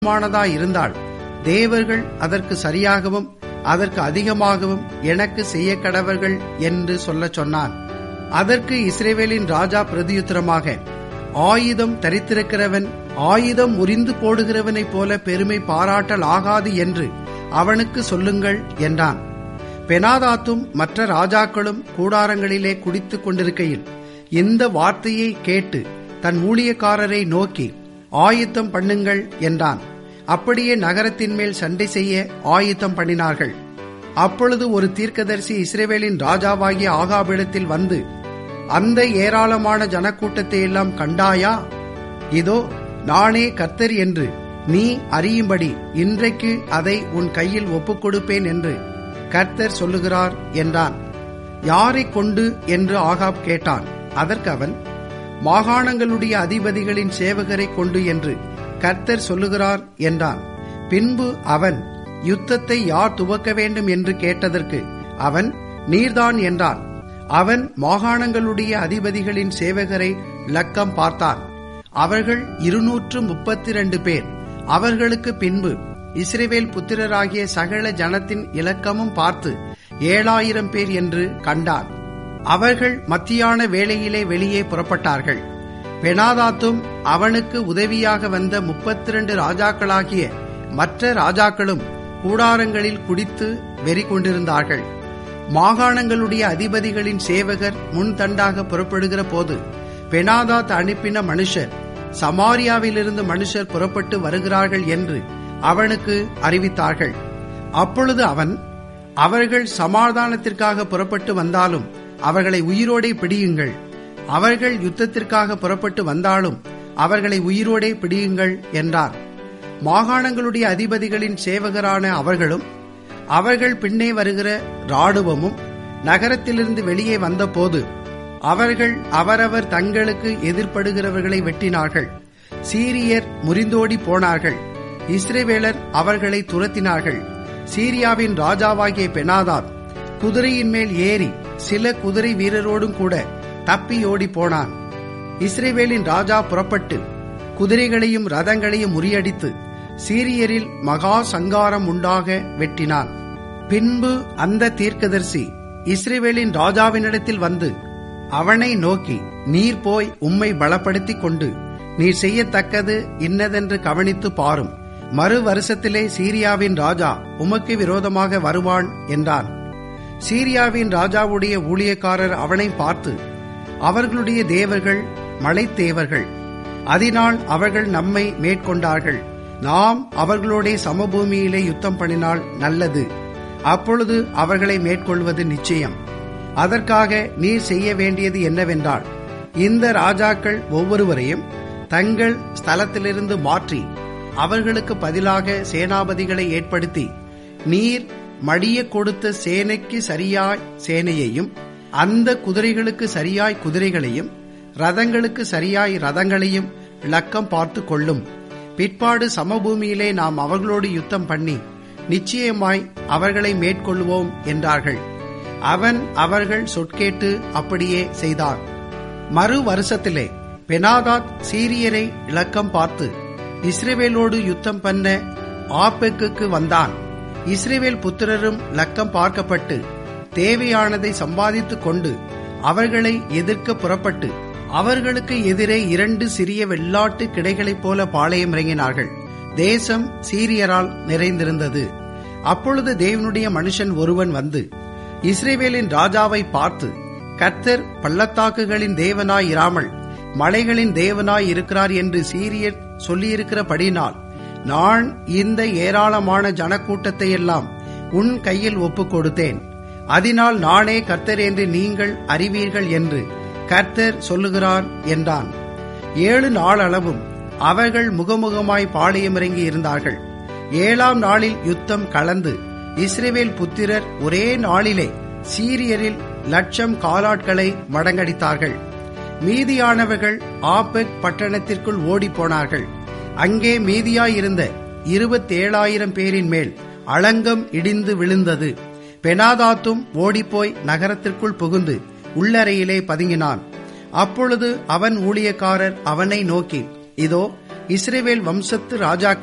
மானதாயிருந்தால் தேவர்கள் அதற்கு சரியாகவும் அதற்கு அதிகமாகவும் எனக்கு செய்ய கடவர்கள் என்று சொல்லச் சொன்னான் அதற்கு இஸ்ரேவேலின் ராஜா பிரதியுத்தரமாக ஆயுதம் தரித்திருக்கிறவன் ஆயுதம் முறிந்து போடுகிறவனைப் போல பெருமை பாராட்டல் ஆகாது என்று அவனுக்கு சொல்லுங்கள் என்றான் பெனாதாத்தும் மற்ற ராஜாக்களும் கூடாரங்களிலே குடித்துக் கொண்டிருக்கையில் இந்த வார்த்தையை கேட்டு தன் ஊழியக்காரரை நோக்கி ஆயுத்தம் பண்ணுங்கள் என்றான் அப்படியே நகரத்தின் மேல் சண்டை செய்ய ஆயுத்தம் பண்ணினார்கள் அப்பொழுது ஒரு தீர்க்கதரிசி இஸ்ரேவேலின் ராஜாவாகிய ஆகாபிடத்தில் வந்து அந்த ஏராளமான ஜனக்கூட்டத்தை எல்லாம் கண்டாயா இதோ நானே கர்த்தர் என்று நீ அறியும்படி இன்றைக்கு அதை உன் கையில் ஒப்புக் கொடுப்பேன் என்று கர்த்தர் சொல்லுகிறார் என்றான் யாரை கொண்டு என்று ஆகாப் கேட்டான் அதற்கு அவன் மாகாணங்களுடைய அதிபதிகளின் சேவகரை கொண்டு என்று கர்த்தர் சொல்லுகிறார் என்றான் பின்பு அவன் யுத்தத்தை யார் துவக்க வேண்டும் என்று கேட்டதற்கு அவன் நீர்தான் என்றான் அவன் மாகாணங்களுடைய அதிபதிகளின் சேவகரை லக்கம் பார்த்தான் அவர்கள் இருநூற்று முப்பத்தி ரெண்டு பேர் அவர்களுக்கு பின்பு இஸ்ரேவேல் புத்திரராகிய சகல ஜனத்தின் இலக்கமும் பார்த்து ஏழாயிரம் பேர் என்று கண்டான் அவர்கள் மத்தியான வேளையிலே வெளியே புறப்பட்டார்கள் பெனாதாத்தும் அவனுக்கு உதவியாக வந்த முப்பத்தி ரெண்டு ராஜாக்களாகிய மற்ற ராஜாக்களும் கூடாரங்களில் குடித்து வெறி கொண்டிருந்தார்கள் மாகாணங்களுடைய அதிபதிகளின் சேவகர் முன்தண்டாக புறப்படுகிற போது பெனாதாத் அனுப்பின மனுஷர் சமாரியாவிலிருந்து மனுஷர் புறப்பட்டு வருகிறார்கள் என்று அவனுக்கு அறிவித்தார்கள் அப்பொழுது அவன் அவர்கள் சமாதானத்திற்காக புறப்பட்டு வந்தாலும் அவர்களை உயிரோடே பிடியுங்கள் அவர்கள் யுத்தத்திற்காக புறப்பட்டு வந்தாலும் அவர்களை உயிரோடே பிடியுங்கள் என்றார் மாகாணங்களுடைய அதிபதிகளின் சேவகரான அவர்களும் அவர்கள் பின்னே வருகிற ராணுவமும் நகரத்திலிருந்து வெளியே வந்தபோது அவர்கள் அவரவர் தங்களுக்கு எதிர்ப்படுகிறவர்களை வெட்டினார்கள் சீரியர் முறிந்தோடி போனார்கள் இஸ்ரேவேலர் அவர்களை துரத்தினார்கள் சீரியாவின் ராஜாவாகிய பெனாதாத் குதிரையின் மேல் ஏறி சில குதிரை வீரரோடும் கூட தப்பி ஓடி போனான் இஸ்ரேவேலின் ராஜா புறப்பட்டு குதிரைகளையும் ரதங்களையும் முறியடித்து சீரியரில் மகா சங்காரம் உண்டாக வெட்டினான் பின்பு அந்த தீர்க்கதரிசி இஸ்ரேவேலின் ராஜாவினிடத்தில் வந்து அவனை நோக்கி நீர் போய் உம்மை பலப்படுத்திக் கொண்டு நீர் செய்யத்தக்கது இன்னதென்று கவனித்து பாரும் மறு வருஷத்திலே சீரியாவின் ராஜா உமக்கு விரோதமாக வருவான் என்றான் சீரியாவின் ராஜாவுடைய ஊழியக்காரர் அவனை பார்த்து அவர்களுடைய தேவர்கள் மலைத்தேவர்கள் அதனால் அவர்கள் நம்மை மேற்கொண்டார்கள் நாம் அவர்களுடைய சமபூமியிலே யுத்தம் பண்ணினால் நல்லது அப்பொழுது அவர்களை மேற்கொள்வது நிச்சயம் அதற்காக நீர் செய்ய வேண்டியது என்னவென்றால் இந்த ராஜாக்கள் ஒவ்வொருவரையும் தங்கள் ஸ்தலத்திலிருந்து மாற்றி அவர்களுக்கு பதிலாக சேனாபதிகளை ஏற்படுத்தி நீர் மடிய கொடுத்த சேனைக்கு சரியாய் சேனையையும் அந்த குதிரைகளுக்கு சரியாய் குதிரைகளையும் ரதங்களுக்கு சரியாய் ரதங்களையும் இலக்கம் பார்த்து கொள்ளும் பிற்பாடு சமபூமியிலே நாம் அவர்களோடு யுத்தம் பண்ணி நிச்சயமாய் அவர்களை மேற்கொள்வோம் என்றார்கள் அவன் அவர்கள் சொற்கேட்டு அப்படியே செய்தான் மறு வருஷத்திலே பெனாதாத் சீரியரை இலக்கம் பார்த்து இஸ்ரேவேலோடு யுத்தம் பண்ண ஆப்பெக்கு வந்தான் இஸ்ரேவேல் புத்திரரும் லக்கம் பார்க்கப்பட்டு தேவையானதை சம்பாதித்துக் கொண்டு அவர்களை எதிர்க்க புறப்பட்டு அவர்களுக்கு எதிரே இரண்டு சிறிய வெள்ளாட்டு கிடைகளைப் போல பாளையம் இறங்கினார்கள் தேசம் சீரியரால் நிறைந்திருந்தது அப்பொழுது தேவனுடைய மனுஷன் ஒருவன் வந்து இஸ்ரேவேலின் ராஜாவை பார்த்து கர்த்தர் பள்ளத்தாக்குகளின் தேவனாய் இராமல் மலைகளின் தேவனாய் இருக்கிறார் என்று சீரியர் சொல்லியிருக்கிறபடினால் நான் இந்த ஏராளமான ஜனக்கூட்டத்தை எல்லாம் உன் கையில் ஒப்புக் கொடுத்தேன் அதனால் நானே கர்த்தர் என்று நீங்கள் அறிவீர்கள் என்று கர்த்தர் சொல்லுகிறார் என்றான் ஏழு நாள் அளவும் அவர்கள் முகமுகமாய் பாளையமிறங்கி இருந்தார்கள் ஏழாம் நாளில் யுத்தம் கலந்து இஸ்ரேவேல் புத்திரர் ஒரே நாளிலே சீரியரில் லட்சம் காலாட்களை மடங்கடித்தார்கள் மீதியானவர்கள் ஆபெக் பட்டணத்திற்குள் ஓடிப்போனார்கள் அங்கே மீதியாயிருந்த இருபத்தேழாயிரம் பேரின் மேல் அளங்கம் இடிந்து விழுந்தது பெனாதாத்தும் ஓடிப்போய் நகரத்திற்குள் புகுந்து உள்ளறையிலே பதுங்கினான் அப்பொழுது அவன் ஊழியக்காரர் அவனை நோக்கி இதோ இஸ்ரேவேல் வம்சத்து ராஜாக்கள்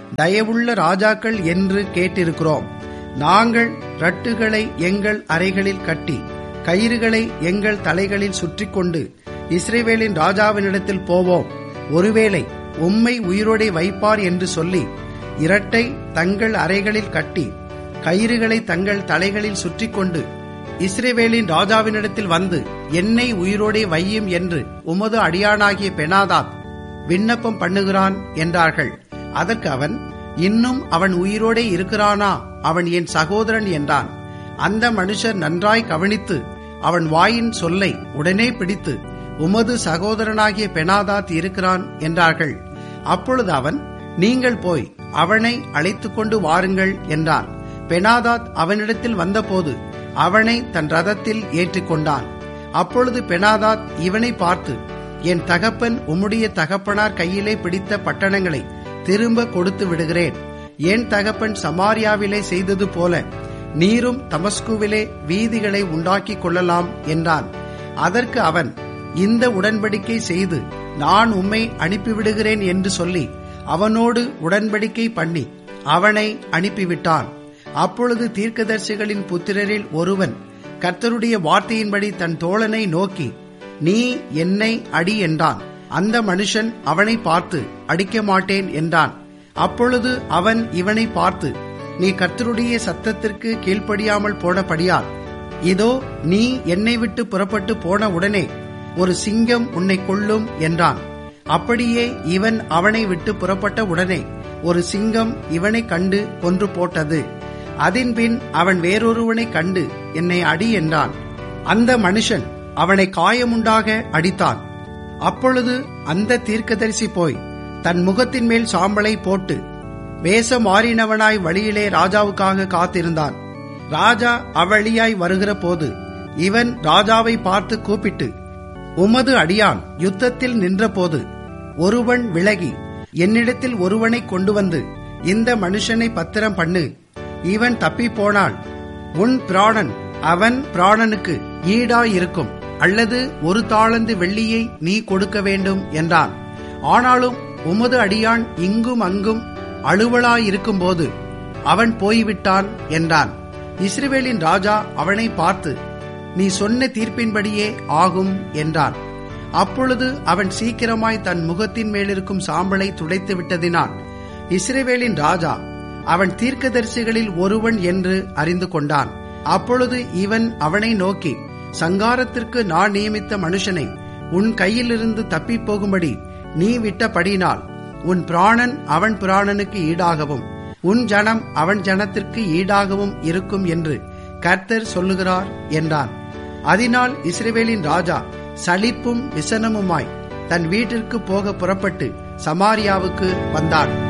தயவுள்ள ராஜாக்கள் என்று கேட்டிருக்கிறோம் நாங்கள் ரட்டுகளை எங்கள் அறைகளில் கட்டி கயிறுகளை எங்கள் தலைகளில் சுற்றிக் கொண்டு இஸ்ரேவேலின் ராஜாவினிடத்தில் போவோம் ஒருவேளை உம்மை உயிரோடே வைப்பார் என்று சொல்லி இரட்டை தங்கள் அறைகளில் கட்டி கயிறுகளை தங்கள் தலைகளில் சுற்றிக் கொண்டு இஸ்ரேவேலின் ராஜாவினிடத்தில் வந்து என்னை உயிரோடே வையும் என்று உமது அடியானாகிய பெனாதாத் விண்ணப்பம் பண்ணுகிறான் என்றார்கள் அதற்கு அவன் இன்னும் அவன் உயிரோடே இருக்கிறானா அவன் என் சகோதரன் என்றான் அந்த மனுஷர் நன்றாய் கவனித்து அவன் வாயின் சொல்லை உடனே பிடித்து உமது சகோதரனாகிய பெனாதாத் இருக்கிறான் என்றார்கள் அப்பொழுது அவன் நீங்கள் போய் அவனை அழைத்துக் கொண்டு வாருங்கள் என்றான் பெனாதாத் அவனிடத்தில் வந்தபோது அவனை தன் ரதத்தில் ஏற்றிக்கொண்டான் அப்பொழுது பெனாதாத் இவனை பார்த்து என் தகப்பன் உம்முடைய தகப்பனார் கையிலே பிடித்த பட்டணங்களை திரும்ப கொடுத்து விடுகிறேன் என் தகப்பன் சமாரியாவிலே செய்தது போல நீரும் தமஸ்குவிலே வீதிகளை உண்டாக்கி கொள்ளலாம் என்றான் அதற்கு அவன் இந்த உடன்படிக்கை செய்து நான் உம்மை அனுப்பிவிடுகிறேன் என்று சொல்லி அவனோடு உடன்படிக்கை பண்ணி அவனை அனுப்பிவிட்டான் அப்பொழுது தீர்க்கதரிசிகளின் புத்திரரில் ஒருவன் கர்த்தருடைய வார்த்தையின்படி தன் தோழனை நோக்கி நீ என்னை அடி என்றான் அந்த மனுஷன் அவனை பார்த்து அடிக்க மாட்டேன் என்றான் அப்பொழுது அவன் இவனை பார்த்து நீ கர்த்தருடைய சத்தத்திற்கு கீழ்ப்படியாமல் போனபடியால் இதோ நீ என்னை விட்டு புறப்பட்டு போன உடனே ஒரு சிங்கம் உன்னை கொள்ளும் என்றான் அப்படியே இவன் அவனை விட்டு புறப்பட்ட உடனே ஒரு சிங்கம் இவனை கண்டு கொன்று போட்டது அதன்பின் அவன் வேறொருவனை கண்டு என்னை அடி என்றான் அந்த மனுஷன் அவனை காயமுண்டாக அடித்தான் அப்பொழுது அந்த தீர்க்கதரிசி போய் தன் முகத்தின் மேல் சாம்பலை போட்டு வேஷம் மாறினவனாய் வழியிலே ராஜாவுக்காக காத்திருந்தான் ராஜா அவ்வழியாய் வருகிற போது இவன் ராஜாவை பார்த்து கூப்பிட்டு உமது அடியான் யுத்தத்தில் நின்றபோது ஒருவன் விலகி என்னிடத்தில் ஒருவனை கொண்டு வந்து இந்த மனுஷனை பத்திரம் பண்ணு இவன் தப்பி போனால் உன் பிராணன் அவன் பிராணனுக்கு ஈடாயிருக்கும் அல்லது ஒரு தாளந்து வெள்ளியை நீ கொடுக்க வேண்டும் என்றான் ஆனாலும் உமது அடியான் இங்கும் அங்கும் அலுவலாயிருக்கும்போது அவன் போய்விட்டான் என்றான் இஸ்ரவேலின் ராஜா அவனை பார்த்து நீ சொன்ன தீர்ப்பின்படியே ஆகும் என்றான் அப்பொழுது அவன் சீக்கிரமாய் தன் முகத்தின் மேலிருக்கும் சாம்பலை துடைத்து விட்டதினால் இஸ்ரவேலின் ராஜா அவன் தீர்க்கதரிசிகளில் ஒருவன் என்று அறிந்து கொண்டான் அப்பொழுது இவன் அவனை நோக்கி சங்காரத்திற்கு நான் நியமித்த மனுஷனை உன் கையிலிருந்து தப்பிப் போகும்படி நீ விட்டபடினால் உன் பிராணன் அவன் பிராணனுக்கு ஈடாகவும் உன் ஜனம் அவன் ஜனத்திற்கு ஈடாகவும் இருக்கும் என்று கர்த்தர் சொல்லுகிறார் என்றான் அதனால் இஸ்ரேவேலின் ராஜா சலிப்பும் விசனமுமாய் தன் வீட்டிற்கு போக புறப்பட்டு சமாரியாவுக்கு வந்தான்